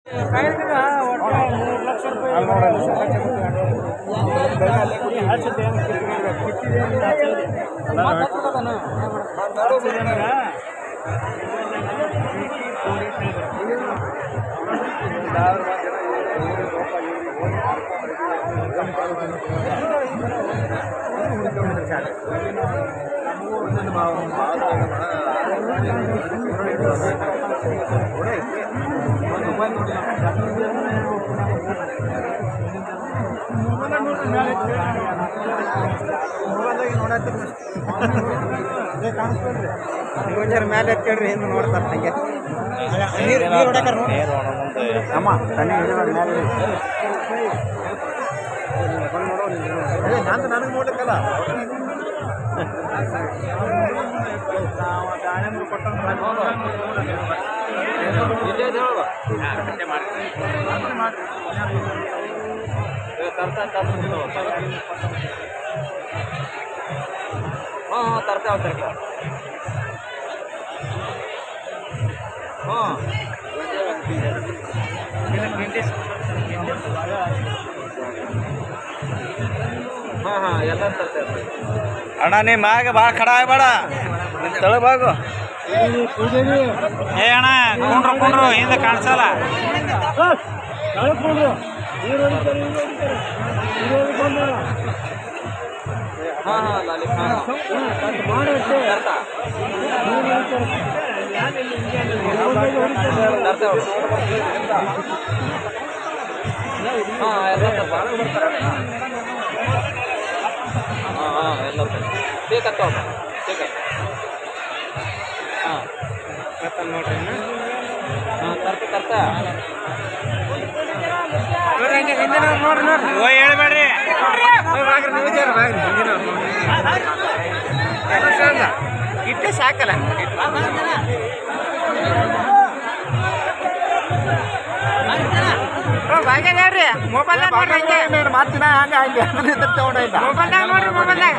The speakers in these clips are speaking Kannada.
ಮೇಲೆ ಎತ್ತಿಡ್ರಿ ಹಿಂದೆ ನೋಡ್ತಾರ ಹಂಗೆ ನೀರು ನೀರು ಹೊಡ್ಯಾಕರ ನೋಡಿ ಅಮ್ಮ ತಣ್ಣಿ ಮೇಲೆ ನಂದು ನನಗೆ ನೋಡ್ಲಿಕ್ಕಲ್ಲ ಹಾಂ ಹಾಂ ತರ್ತಾವ ತರ್ತಾವ ಹಾಂ ಹಾಂ ಹಾಂ ಎಲ್ಲ ತರ್ತೇವೆ ಅಣ್ಣ ನೀ ಮ್ಯಾಗ ಭಾಳ ಖಡ ಆಗ್ಬೇಡ ತಳಬಾಗು ಏ ಅಣ್ಣ ಕುಂಡ್ರು ಕುಂಡ್ರು ಹಿಂದೆ ಕಾಣಿಸಲ್ಲ ಹಾಂ ಹಾಂ ಲಾಲಿ ಹಾಂ ತರ್ತಾ ತರ್ತೇವೆ ಹಾಂ ಎಲ್ಲ ತರ್ತ ಹಾಂ ಹಾಂ ಎಲ್ಲ ಬೇಕತ್ತವ ಬೇಕತ್ತ ಹಾಂ ಹಾಂ ತರ್ತ ತರ್ತ ಓ ಹೇಳ್ಬೇಡ್ರಿ ಇಟ್ಟೆ ಸಾಕಲ್ಲ ಭಾಗ್ಯದೇವ್ರಿ ಮೊಬೈಲ್ದಾಗ ನೋಡ್ರಿ ಹಂಗೆ ಮಾತಿನ ಹಂಗೆ ಹಂಗೆ ಅದ್ರ ತಗೊಂಡೈತ ಮೊಬೈಲ್ದಾಗ ನೋಡ್ರಿ ಮೊಬೈಲ್ದಾಗ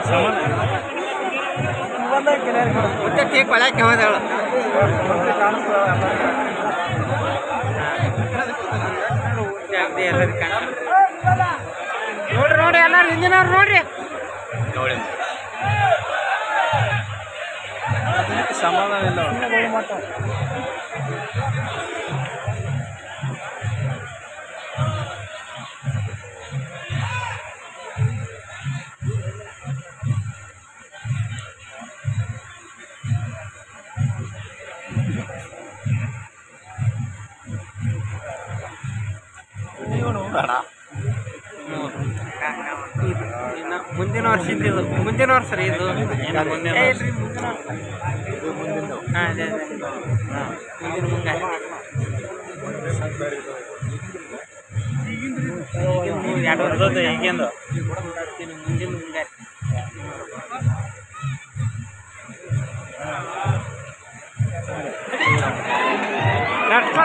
ಮತ್ತೆ ಟೀಕ್ ಒಳಕ್ಕೆ ಹೋದವಳು ನೋಡ್ರಿ ನೋಡ್ರಿ ಎಲ್ಲಾರು ಹಿಂದಿನವ್ರು ನೋಡ್ರಿ ಸಮಾಧಾನ ಇಲ್ಲ ಇನ್ನ ಮುಂದಿನ ವರ್ಷ ಇದ್ದಿದ್ದು ಮುಂದಿನ ವರ್ಷ ರೀ ಇದು ಮುಂದಿನ ಏ, ವರ್ಷ. ಇಲ್ರಿ, ಮುಂದಿನ ವರ್ಷ. ಹಾ, ಅದೇ ಅದೇ ಹಾ, ಮುಂದಿನ ಮುಂಗಾರು ಈಗಿನ ಎರಡು ವರ್ಷ ಅರ್ಧದ್ದು ಈಗಿಂದು ಮುಂದಿನ ಮುಂಗಾರು